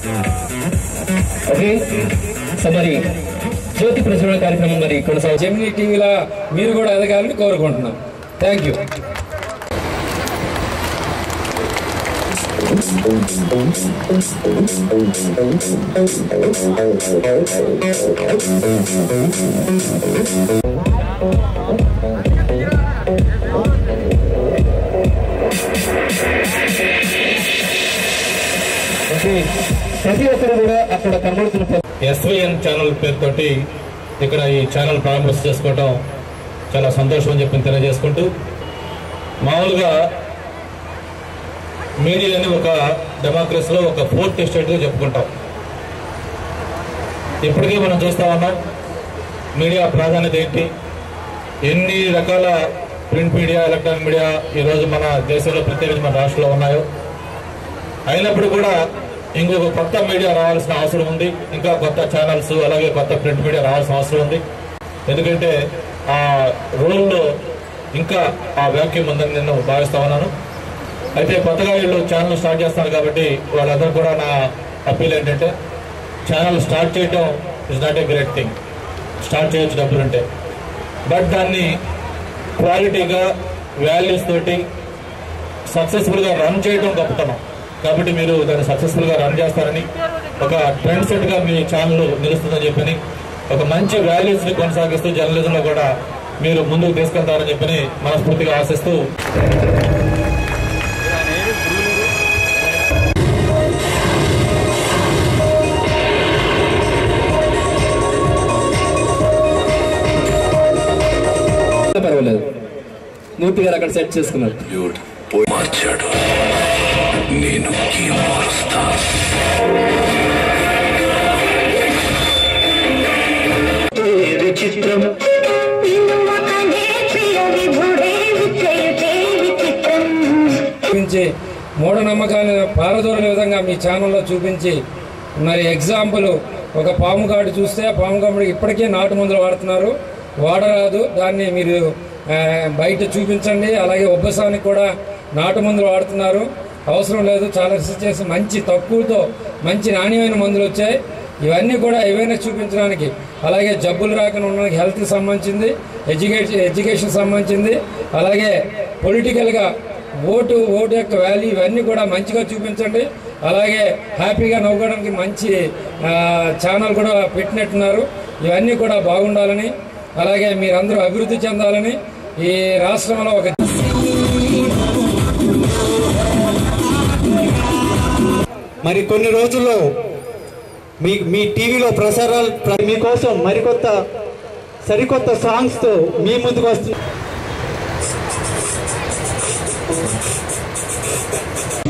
okay so మరి జ్యోతి ప్రచురణ కార్యక్రమం మరి కొనసాగు జెమినీ టీవీలో మీరు కూడా ఎదగాలని కోరుకుంటున్నాం థ్యాంక్ యూ ఓకే ప్రతి ఒక్కరు కూడా అక్కడ కనబడుతున్న ప్ర- ఎస్వీఎన్ ఛానల్ పేరుతోటి ఇక్కడ ఈ ఛానల్ ప్రారంభం చేసుకోవడం చాలా సంతోషం అని చెప్పి తెలియజేసుకుంటూ మామూలుగా మీడియాని ఒక డెమోక్రసీలో ఒక ఫోర్త్ ఎస్టేట్గా చెప్పుకుంటాం ఇప్పటికీ మనం చూస్తా ఉన్నాం మీడియా ప్రాధాన్యత ఏంటి ఎన్ని రకాల ప్రింట్ మీడియా ఎలక్ట్రానిక్ మీడియా ఈరోజు మన దేశంలో ప్రత్యేకించి మన రాష్ట్రంలో ఉన్నాయో అయినప్పుడు కూడా ఇంకొక కొత్త మీడియా రావాల్సిన అవసరం ఉంది ఇంకా కొత్త ఛానల్స్ అలాగే కొత్త ప్రింట్ మీడియా రావాల్సిన అవసరం ఉంది ఎందుకంటే ఆ రోల్లో ఇంకా ఆ వ్యాక్యూమ్ ఉందని నేను భావిస్తా ఉన్నాను అయితే కొత్తగా వీళ్ళు ఛానల్ స్టార్ట్ చేస్తున్నారు కాబట్టి వాళ్ళందరూ కూడా నా అప్పీల్ ఏంటంటే ఛానల్ స్టార్ట్ చేయడం is not a great thing start చేయొచ్చు డబ్బులు ఉంటే బట్ దాన్ని క్వాలిటీగా వాల్యూస్ తోటి సక్సెస్ఫుల్ గా రన్ చేయడం గొప్పతనం కాబట్టి మీరు దాన్ని సక్సెస్ఫుల్ గా రన్ చేస్తారని ఒక ట్రెండ్ సెట్ గా మీ ఛానల్ నిలుస్తుందని చెప్పని ఒక మంచి వాల్యూస్ ని కొనసాగిస్తూ జర్నలిజం లో కూడా మీరు ముందుకు తీసుకెళ్తారని చెప్పని మనస్ఫూర్తిగా ఆశిస్తూ పర్వాలేదు మూర్తి గారు అక్కడ సెట్ చేసుకున్నారు డ్యూడ్ పోయి మార్చాడు నేను ఈ మారుస్తా విచిత్రం వినుమకనే ప్రియ విభుడే విచయుతే విచిత్రం చూపించి మూఢనమ్మకాలను పారదోరని విధంగా మీ ఛానల్లో చూపించి మరి ఎగ్జాంపుల్ ఒక పాము కాడు చూస్తే ఆ పాము కాముడికి ఇప్పటికే నాటు మందులు వాడుతున్నారు వాడరాదు దాన్ని మీరు ఆ, బయట చూపించండి అలాగే ఉబ్బసానికి కూడా నాటు మందులు వాడుతున్నారు అవసరం లేదు చాలా రిసెర్చ్ చేసి మంచి తక్కువతో మంచి నాణ్యమైన మందులు వచ్చాయి ఇవన్నీ కూడా ఏవైనా చూపించడానికి అలాగే జబ్బులు రాకుండా ఉండడానికి హెల్త్కి సంబంధించింది ఎడ్యుకేషన్ ఎడ్యుకేషన్ సంబంధించింది అలాగే పొలిటికల్గా ఓటు ఓటు యొక్క వాల్యూ ఇవన్నీ కూడా మంచిగా చూపించండి అలాగే హ్యాపీగా నవ్వుకోవడానికి మంచి ఆ, ఛానల్ కూడా పెట్టినట్టున్నారు ఇవన్నీ కూడా బాగుండాలని అలాగే మీరందరూ అభివృద్ధి చెందాలని ఈ రాష్ట్రంలో ఒక మరి కొన్ని రోజుల్లో మీ మీ టీవీలో ప్రసారాలు ప్ర- మీకోసం మరికొత్త సరికొత్త సాంగ్స్తో మీ ముందుకు వస్తుంది